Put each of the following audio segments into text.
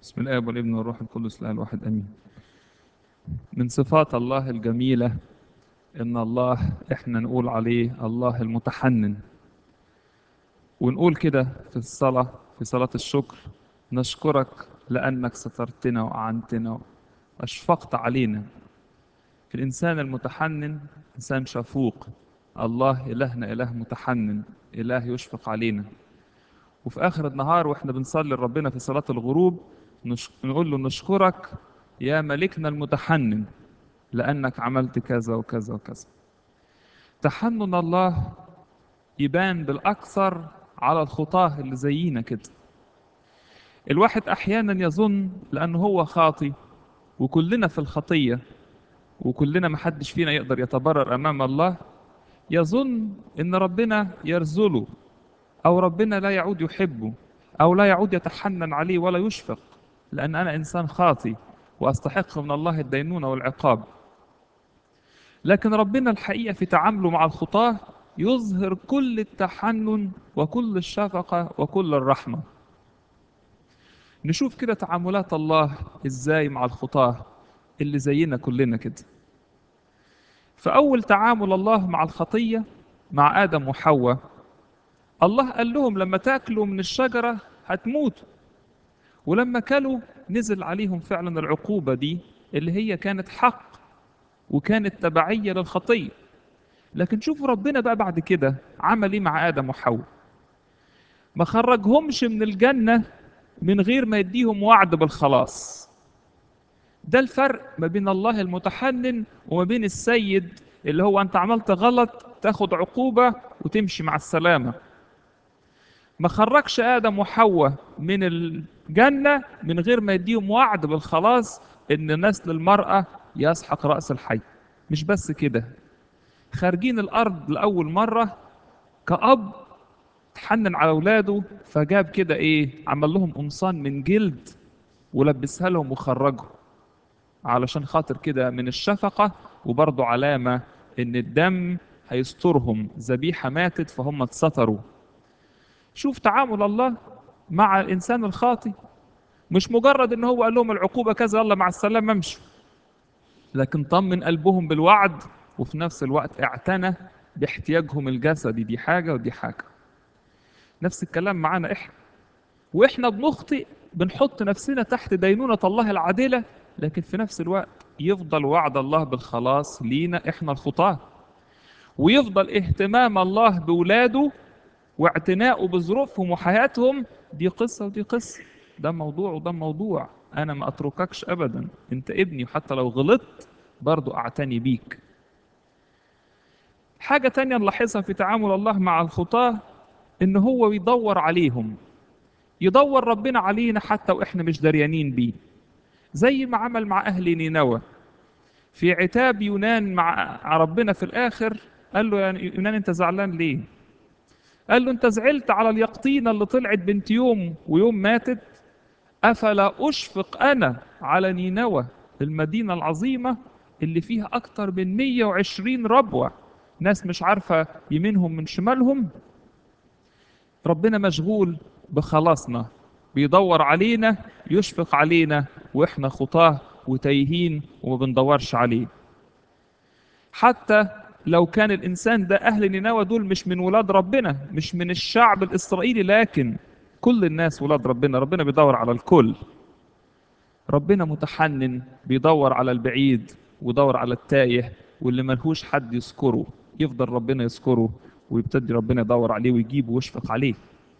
بسم الله والابن والروح القدس الاله الواحد امين من صفات الله الجميله ان الله احنا نقول عليه الله المتحنن ونقول كده في الصلاه في صلاه الشكر نشكرك لانك سترتنا واعنتنا واشفقت علينا الانسان المتحنن انسان شفوق الله الهنا اله متحنن اله يشفق علينا وفي اخر النهار واحنا بنصلي لربنا في صلاه الغروب نش... نقول له نشكرك يا ملكنا المتحنن لانك عملت كذا وكذا وكذا تحنن الله يبان بالاكثر على الخطاه اللي زينا كده الواحد احيانا يظن لانه هو خاطي وكلنا في الخطيه وكلنا محدش فينا يقدر يتبرر امام الله يظن ان ربنا يرذله او ربنا لا يعود يحبه او لا يعود يتحنن عليه ولا يشفق لان انا انسان خاطي واستحق من الله الدينونه والعقاب لكن ربنا الحقيقه في تعامله مع الخطاه يظهر كل التحنن وكل الشفقه وكل الرحمه نشوف كده تعاملات الله ازاي مع الخطاه اللي زينا كلنا كده فاول تعامل الله مع الخطيه مع ادم وحواء الله قال لهم لما تاكلوا من الشجره هتموتوا ولما كلوا نزل عليهم فعلا العقوبه دي اللي هي كانت حق وكانت تبعيه للخطيه لكن شوفوا ربنا بقى بعد كده عمل ايه مع ادم وحواء ما خرجهمش من الجنه من غير ما يديهم وعد بالخلاص ده الفرق ما بين الله المتحنن وما بين السيد اللي هو انت عملت غلط تاخد عقوبه وتمشي مع السلامه ما خرجش ادم وحواء من الجنه من غير ما يديهم وعد بالخلاص ان نسل المراه يسحق راس الحي مش بس كده خارجين الارض لاول مره كاب تحنن على اولاده فجاب كده ايه عمل لهم قمصان من جلد ولبسها لهم وخرجهم علشان خاطر كده من الشفقه وبرضه علامه ان الدم هيسترهم ذبيحه ماتت فهم اتستروا شوف تعامل الله مع الانسان الخاطي مش مجرد ان هو قال لهم العقوبه كذا يلا مع السلامه امشوا لكن طمن قلبهم بالوعد وفي نفس الوقت اعتنى باحتياجهم الجسدي دي حاجه ودي حاجه نفس الكلام معانا احنا واحنا بنخطئ بنحط نفسنا تحت دينونه الله العادله لكن في نفس الوقت يفضل وعد الله بالخلاص لينا احنا الخطاه ويفضل اهتمام الله بولاده واعتناؤه بظروفهم وحياتهم دي قصة ودي قصة ده موضوع وده موضوع أنا ما أترككش أبدا أنت ابني وحتى لو غلطت برضو أعتني بيك حاجة تانية نلاحظها في تعامل الله مع الخطاة إن هو يدور عليهم يدور ربنا علينا حتى وإحنا مش دريانين بيه زي ما عمل مع أهل نينوى في عتاب يونان مع ربنا في الآخر قال له يعني يونان أنت زعلان ليه؟ قال له انت زعلت على اليقطينة اللي طلعت بنت يوم ويوم ماتت أفلا أشفق أنا على نينوى المدينة العظيمة اللي فيها أكتر من 120 ربوة ناس مش عارفة يمينهم من شمالهم ربنا مشغول بخلاصنا بيدور علينا يشفق علينا وإحنا خطاه وتايهين وما بندورش عليه حتى لو كان الإنسان ده أهل نينوى دول مش من ولاد ربنا مش من الشعب الإسرائيلي لكن كل الناس ولاد ربنا ربنا بيدور على الكل ربنا متحنن بيدور على البعيد ويدور على التايه واللي ملهوش حد يذكره يفضل ربنا يذكره ويبتدي ربنا يدور عليه ويجيبه ويشفق عليه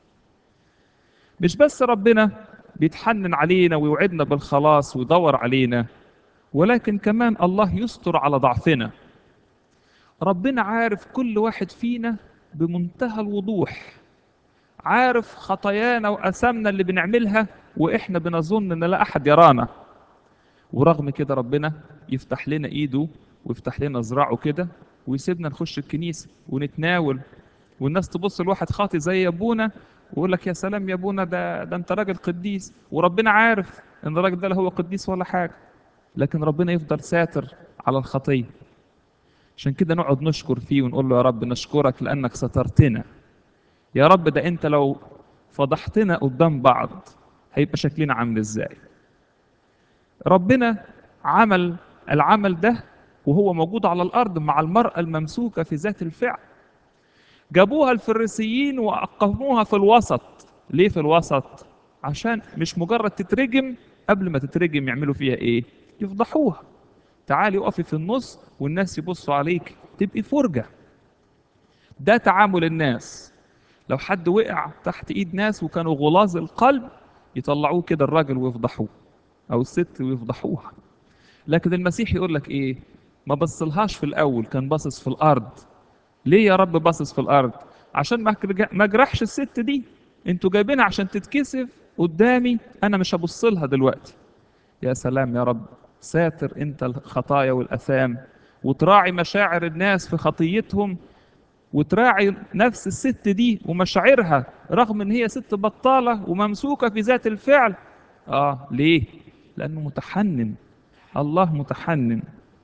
مش بس ربنا بيتحنن علينا ويوعدنا بالخلاص ويدور علينا ولكن كمان الله يستر على ضعفنا ربنا عارف كل واحد فينا بمنتهى الوضوح عارف خطايانا وأثامنا اللي بنعملها وإحنا بنظن إن لا أحد يرانا ورغم كده ربنا يفتح لنا إيده ويفتح لنا ذراعه كده ويسيبنا نخش الكنيسة ونتناول والناس تبص لواحد خاطي زي أبونا ويقول لك يا سلام يا أبونا ده ده أنت راجل قديس وربنا عارف إن الراجل ده لا هو قديس ولا حاجة لكن ربنا يفضل ساتر على الخطيه عشان كده نقعد نشكر فيه ونقول له يا رب نشكرك لأنك سترتنا يا رب ده أنت لو فضحتنا قدام بعض هيبقى شكلنا عامل إزاي ربنا عمل العمل ده وهو موجود على الارض مع المراه الممسوكه في ذات الفعل جابوها الفريسيين واقاموها في الوسط ليه في الوسط عشان مش مجرد تترجم قبل ما تترجم يعملوا فيها ايه يفضحوها تعالي اقفي في النص والناس يبصوا عليك تبقي فرجه ده تعامل الناس لو حد وقع تحت ايد ناس وكانوا غلاظ القلب يطلعوه كده الراجل ويفضحوه او الست ويفضحوها لكن المسيح يقول لك ايه ما بصلهاش في الاول كان باصص في الارض ليه يا رب باصص في الارض عشان ما أجرح- ما اجرحش الست دي انتوا جايبينها عشان تتكسف قدامي انا مش هبص لها دلوقتي يا سلام يا رب ساتر انت الخطايا والاثام وتراعي مشاعر الناس في خطيتهم وتراعي نفس الست دي ومشاعرها رغم ان هي ست بطاله وممسوكه في ذات الفعل اه ليه لانه متحنن الله متحنن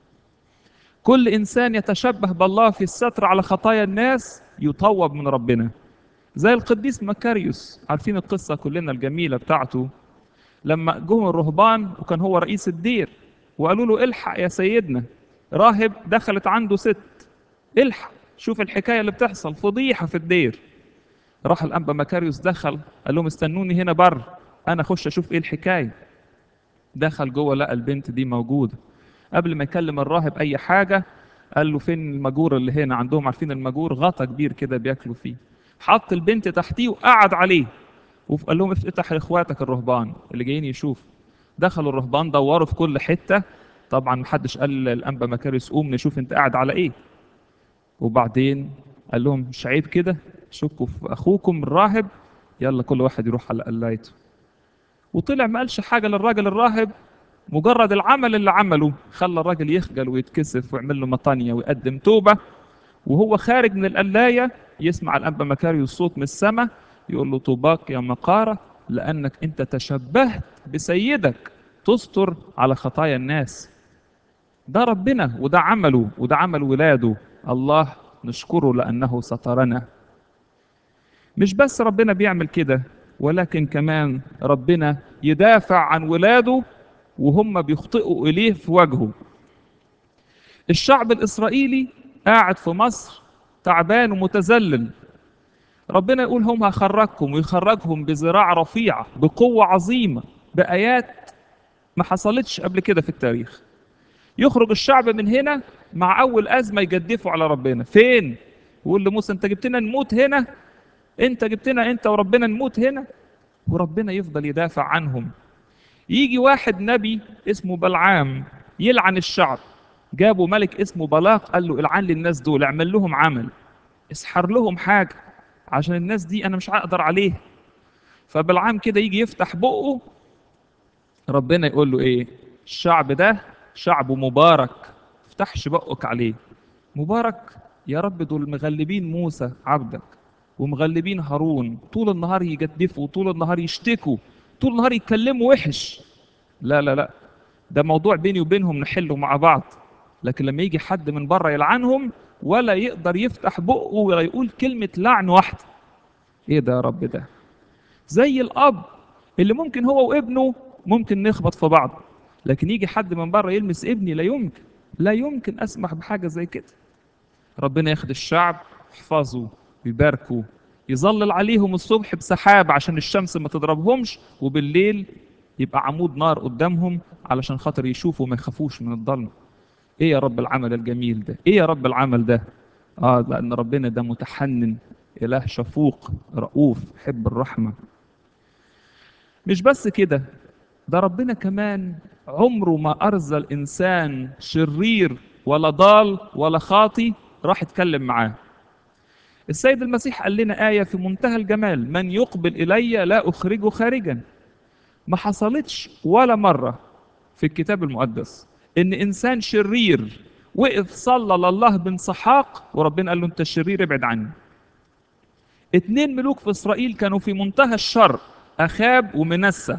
كل انسان يتشبه بالله في الستر على خطايا الناس يطوب من ربنا زي القديس مكاريوس عارفين القصه كلنا الجميله بتاعته لما جم الرهبان وكان هو رئيس الدير وقالوا له الحق يا سيدنا راهب دخلت عنده ست الحق شوف الحكايه اللي بتحصل فضيحه في الدير راح الانبا مكاريوس دخل قال لهم استنوني هنا بر انا اخش اشوف ايه الحكايه دخل جوه لقى البنت دي موجوده قبل ما يكلم الراهب اي حاجه قال له فين المجور اللي هنا عندهم عارفين المجور غطا كبير كده بياكلوا فيه حط البنت تحتيه وقعد عليه وقال لهم افتح لاخواتك الرهبان اللي جايين يشوفوا دخلوا الرهبان دوروا في كل حته طبعا محدش قال الانبا مكاريوس قوم نشوف انت قاعد على ايه وبعدين قال لهم مش عيب كده شكوا في اخوكم الراهب يلا كل واحد يروح على قلايته وطلع ما قالش حاجه للراجل الراهب مجرد العمل اللي عمله خلى الراجل يخجل ويتكسف ويعمل له مطانيه ويقدم توبه وهو خارج من القلايه يسمع الانبا مكاريوس صوت من السماء يقول له طوباك يا مقاره لانك انت تشبهت بسيدك تستر على خطايا الناس ده ربنا وده عمله وده عمل ولاده الله نشكره لأنه سترنا مش بس ربنا بيعمل كده ولكن كمان ربنا يدافع عن ولاده وهم بيخطئوا إليه في وجهه الشعب الإسرائيلي قاعد في مصر تعبان ومتذلل ربنا يقول هم هخرجكم ويخرجهم بذراع رفيعة بقوة عظيمة بآيات ما حصلتش قبل كده في التاريخ يخرج الشعب من هنا مع اول ازمه يجدفوا على ربنا فين يقول لموسى انت جبتنا نموت هنا انت جبتنا انت وربنا نموت هنا وربنا يفضل يدافع عنهم يجي واحد نبي اسمه بلعام يلعن الشعب جابوا ملك اسمه بلاق قال له العن للناس دول اعمل لهم عمل اسحر لهم حاجه عشان الناس دي انا مش هقدر عليه فبلعام كده يجي يفتح بقه ربنا يقول له ايه الشعب ده شعب مبارك افتحش بقك عليه مبارك يا رب دول مغلبين موسى عبدك ومغلبين هارون طول النهار يجدفوا طول النهار يشتكوا طول النهار يتكلموا وحش لا لا لا ده موضوع بيني وبينهم نحله مع بعض لكن لما يجي حد من بره يلعنهم ولا يقدر يفتح بقه ولا يقول كلمة لعن واحدة ايه ده يا رب ده زي الاب اللي ممكن هو وابنه ممكن نخبط في بعض لكن يجي حد من بره يلمس ابني لا يمكن لا يمكن اسمح بحاجه زي كده ربنا ياخد الشعب يحفظه ويباركه يظلل عليهم الصبح بسحاب عشان الشمس ما تضربهمش وبالليل يبقى عمود نار قدامهم علشان خاطر يشوفوا ما يخافوش من الضلمه ايه يا رب العمل الجميل ده ايه يا رب العمل ده اه لان ربنا ده متحنن اله شفوق رؤوف حب الرحمه مش بس كده ده ربنا كمان عمره ما أرزل إنسان شرير ولا ضال ولا خاطي راح يتكلم معاه السيد المسيح قال لنا آية في منتهى الجمال من يقبل إلي لا أخرجه خارجا ما حصلتش ولا مرة في الكتاب المقدس إن إنسان شرير وقف صلى لله بانسحاق وربنا قال له أنت الشرير ابعد عني اتنين ملوك في إسرائيل كانوا في منتهى الشر أخاب ومنسى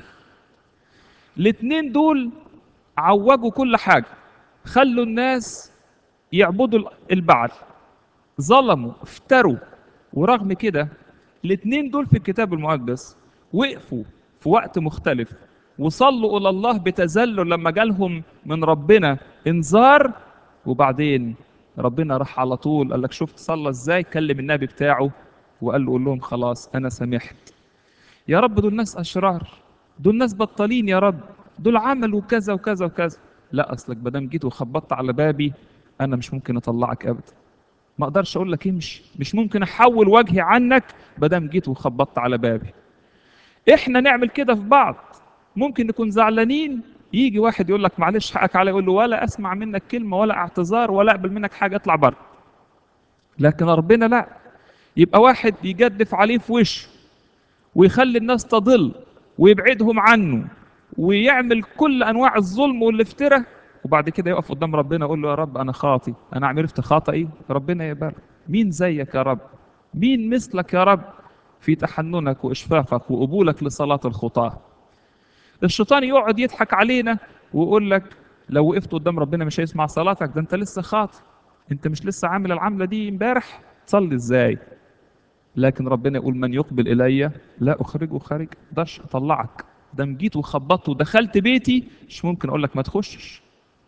الاتنين دول عوجوا كل حاجة خلوا الناس يعبدوا البعل ظلموا افتروا ورغم كده الاتنين دول في الكتاب المقدس وقفوا في وقت مختلف وصلوا الى الله بتذلل لما جالهم من ربنا انذار وبعدين ربنا راح على طول قال لك شفت صلى ازاي كلم النبي بتاعه وقال له قول لهم خلاص انا سامحت يا رب دول ناس اشرار دول ناس بطالين يا رب دول عملوا كذا وكذا وكذا لا اصلك بدام جيت وخبطت على بابي انا مش ممكن اطلعك ابدا ما اقدرش اقول لك امشي مش ممكن احول وجهي عنك بدام جيت وخبطت على بابي احنا نعمل كده في بعض ممكن نكون زعلانين يجي واحد يقول لك معلش حقك علي يقول له ولا اسمع منك كلمه ولا اعتذار ولا اقبل منك حاجه اطلع بره لكن ربنا لا يبقى واحد يجدف عليه في وشه ويخلي الناس تضل ويبعدهم عنه ويعمل كل انواع الظلم والافتراء وبعد كده يقف قدام ربنا يقول له يا رب انا خاطي انا عرفت خطئي ربنا يقبل مين زيك يا رب مين مثلك يا رب في تحننك واشفاقك وقبولك لصلاه الخطاه الشيطان يقعد يضحك علينا ويقول لك لو وقفت قدام ربنا مش هيسمع صلاتك ده انت لسه خاطئ انت مش لسه عامل العمله دي امبارح تصلي ازاي لكن ربنا يقول من يقبل الي لا اخرجه خارج اقدرش اطلعك دام جيت وخبطت ودخلت بيتي مش ممكن اقول لك ما تخشش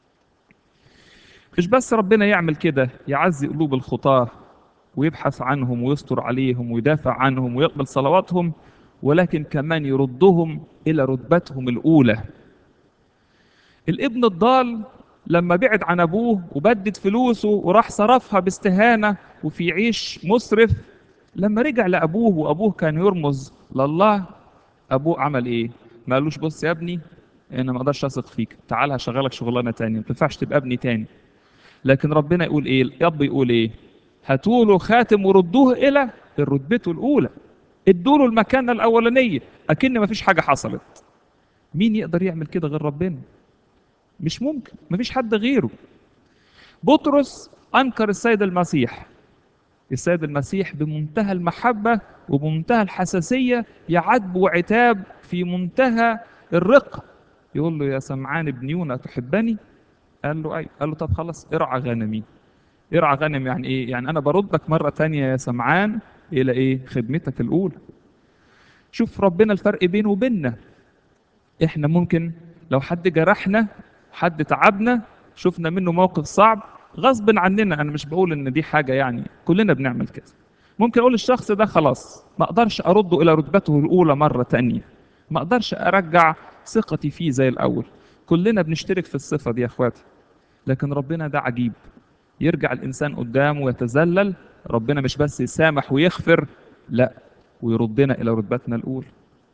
مش بس ربنا يعمل كده يعزي قلوب الخطاه ويبحث عنهم ويستر عليهم ويدافع عنهم ويقبل صلواتهم ولكن كمان يردهم الى رتبتهم الاولى الابن الضال لما بعد عن ابوه وبدد فلوسه وراح صرفها باستهانه وفي عيش مسرف لما رجع لابوه وابوه كان يرمز لله ابوه عمل ايه ما قالوش بص يا ابني انا ما اقدرش اثق فيك تعال هشغلك شغلانه تانية ما تنفعش تبقى ابني تاني لكن ربنا يقول ايه الاب يقول ايه هاتوا له خاتم وردوه الى رتبته الاولى ادوا له المكانه الاولانيه اكن ما فيش حاجه حصلت مين يقدر يعمل كده غير ربنا مش ممكن ما فيش حد غيره بطرس انكر السيد المسيح السيد المسيح بمنتهى المحبه وبمنتهى الحساسيه يعاتب وعتاب في منتهى الرقه يقول له يا سمعان ابن يونا تحبني قال له اي قال له طب خلاص ارعى غنمي ارعى غنم يعني ايه يعني انا بردك مره تانية يا سمعان الى ايه خدمتك الاولى شوف ربنا الفرق بينه وبيننا احنا ممكن لو حد جرحنا حد تعبنا شفنا منه موقف صعب غصب عننا انا مش بقول ان دي حاجه يعني كلنا بنعمل كده ممكن اقول الشخص ده خلاص ما اقدرش ارده الى رتبته الاولى مره تانية ما اقدرش ارجع ثقتي فيه زي الاول كلنا بنشترك في الصفه دي يا اخواتي لكن ربنا ده عجيب يرجع الانسان قدامه ويتذلل ربنا مش بس يسامح ويغفر لا ويردنا الى رتبتنا الاولى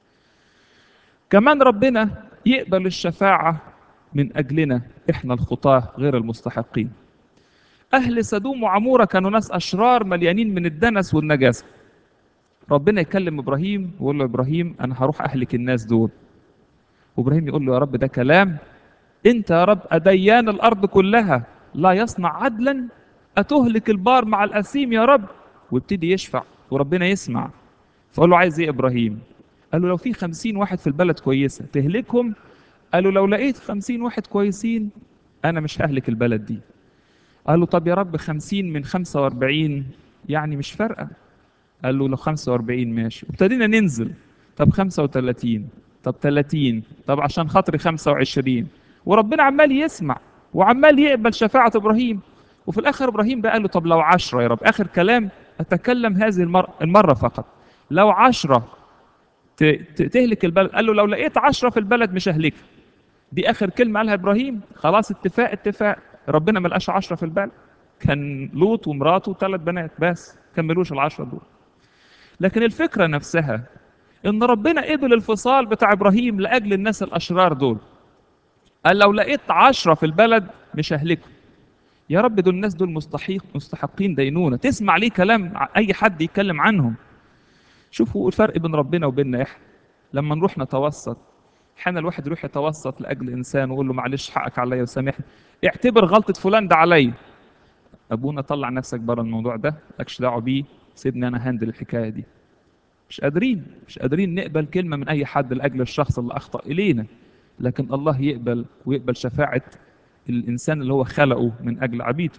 كمان ربنا يقبل الشفاعه من اجلنا احنا الخطاه غير المستحقين اهل سدوم وعموره كانوا ناس اشرار مليانين من الدنس والنجاسه ربنا يكلم ابراهيم ويقول له ابراهيم انا هروح اهلك الناس دول وابراهيم يقول له يا رب ده كلام انت يا رب اديان الارض كلها لا يصنع عدلا اتهلك البار مع الاثيم يا رب ويبتدي يشفع وربنا يسمع فقال له عايز ايه ابراهيم قال له لو في خمسين واحد في البلد كويسه تهلكهم قال له لو لقيت خمسين واحد كويسين انا مش ههلك البلد دي قال له طب يا رب خمسين من خمسة واربعين يعني مش فارقة قال له لو خمسة واربعين ماشي وابتدينا ننزل طب خمسة وتلاتين طب تلاتين طب عشان خاطري خمسة وعشرين وربنا عمال يسمع وعمال يقبل شفاعة إبراهيم وفي الآخر إبراهيم بقى قال له طب لو عشرة يا رب آخر كلام أتكلم هذه المرة, المرة فقط لو عشرة ت- ت- تهلك البلد قال له لو لقيت عشرة في البلد مش ههلكها دي آخر كلمة قالها إبراهيم خلاص اتفاق اتفاق ربنا ما لقاش عشرة في البلد كان لوط ومراته وثلاث بنات بس كملوش العشرة دول لكن الفكرة نفسها إن ربنا قبل الفصال بتاع إبراهيم لأجل الناس الأشرار دول قال لو لقيت عشرة في البلد مش ههلكهم يا رب دول الناس دول مستحق مستحقين دينونة تسمع ليه كلام أي حد يتكلم عنهم شوفوا الفرق بين ربنا وبيننا إحنا لما نروح نتوسط حين الواحد يروح يتوسط لأجل إنسان ويقول له معلش حقك عليا وسامحني اعتبر غلطة فلان ده عليا أبونا طلع نفسك بره الموضوع ده مالكش دعوة بيه سيبني أنا هندل الحكاية دي مش قادرين مش قادرين نقبل كلمة من أي حد لأجل الشخص اللي أخطأ إلينا لكن الله يقبل ويقبل شفاعة الإنسان اللي هو خلقه من أجل عبيده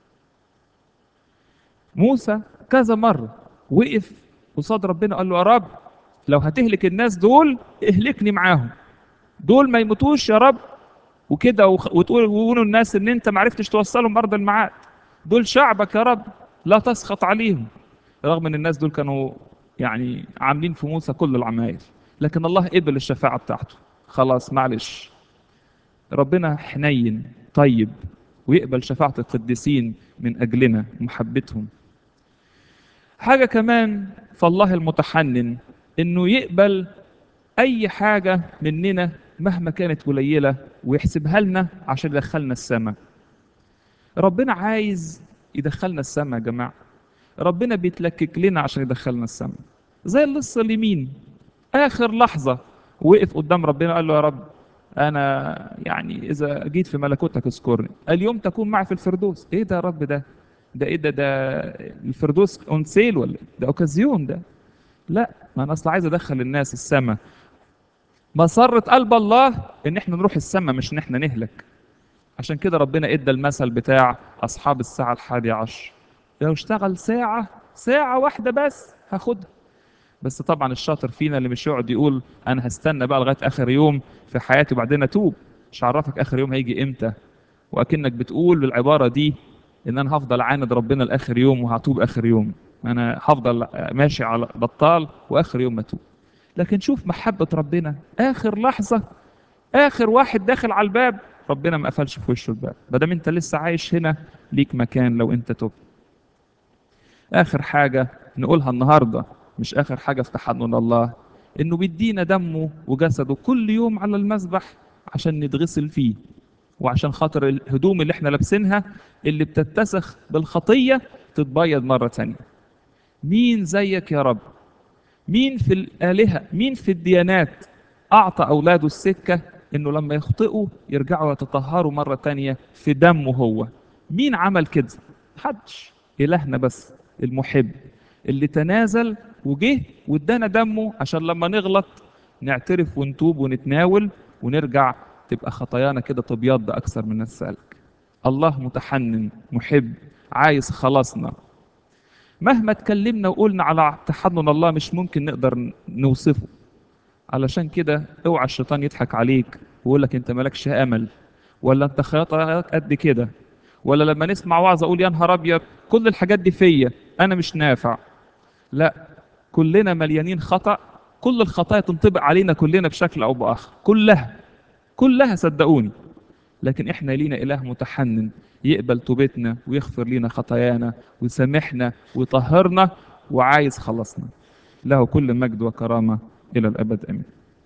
موسى كذا مرة وقف قصاد ربنا قال له يا رب لو هتهلك الناس دول اهلكني معاهم دول ما يموتوش يا رب وكده وخ- وتقول ويقولوا الناس ان انت ما عرفتش توصلهم ارض الميعاد دول شعبك يا رب لا تسخط عليهم رغم ان الناس دول كانوا يعني عاملين في موسى كل العمايل لكن الله قبل الشفاعة بتاعته خلاص معلش ربنا حنين طيب ويقبل شفاعة القديسين من أجلنا ومحبتهم حاجة كمان فالله المتحنن إنه يقبل أي حاجة مننا مهما كانت قليلة ويحسبها لنا عشان يدخلنا السماء ربنا عايز يدخلنا السماء يا جماعة ربنا بيتلكك لنا عشان يدخلنا السماء زي اللص اليمين آخر لحظة وقف قدام ربنا قال له يا رب أنا يعني إذا جيت في ملكوتك اذكرني اليوم تكون معي في الفردوس إيه ده يا رب ده ده إيه ده ده الفردوس اون سيل ولا إيه؟ ده أوكازيون ده لا ما أنا أصلا عايز أدخل الناس السماء مسرة قلب الله إن إحنا نروح السماء مش إن إحنا نهلك عشان كده ربنا ادى المثل بتاع اصحاب الساعه الحادية عشر لو اشتغل ساعه ساعه واحده بس هاخدها بس طبعا الشاطر فينا اللي مش يقعد يقول انا هستنى بقى لغايه اخر يوم في حياتي وبعدين اتوب مش عرفك اخر يوم هيجي امتى واكنك بتقول بالعباره دي ان انا هفضل عاند ربنا لاخر يوم وهتوب اخر يوم انا هفضل ماشي على بطال واخر يوم اتوب لكن شوف محبه ربنا اخر لحظه اخر واحد داخل على الباب ربنا ما قفلش في وشه الباب ما دام انت لسه عايش هنا ليك مكان لو انت تبت اخر حاجه نقولها النهارده مش اخر حاجه في تحنن الله انه بيدينا دمه وجسده كل يوم على المذبح عشان نتغسل فيه وعشان خاطر الهدوم اللي احنا لابسينها اللي بتتسخ بالخطيه تتبيض مره تانية مين زيك يا رب مين في الآلهة مين في الديانات أعطى أولاده السكة إنه لما يخطئوا يرجعوا يتطهروا مرة تانية في دمه هو مين عمل كده محدش إلهنا بس المحب اللي تنازل وجه وادانا دمه عشان لما نغلط نعترف ونتوب ونتناول ونرجع تبقى خطايانا كده تبيض أكثر من السالك الله متحنن محب عايز خلاصنا مهما اتكلمنا وقلنا على تحنن الله مش ممكن نقدر نوصفه علشان كده اوعى الشيطان يضحك عليك ويقول لك انت مالكش امل ولا انت خياطك قد كده ولا لما نسمع وعظ اقول يا نهار ابيض كل الحاجات دي فيا انا مش نافع لا كلنا مليانين خطا كل الخطايا تنطبق علينا كلنا بشكل او باخر كلها كلها صدقوني لكن احنا لينا اله متحنن يقبل توبتنا ويغفر لنا خطايانا ويسامحنا ويطهرنا وعايز خلصنا له كل مجد وكرامه الى الابد امين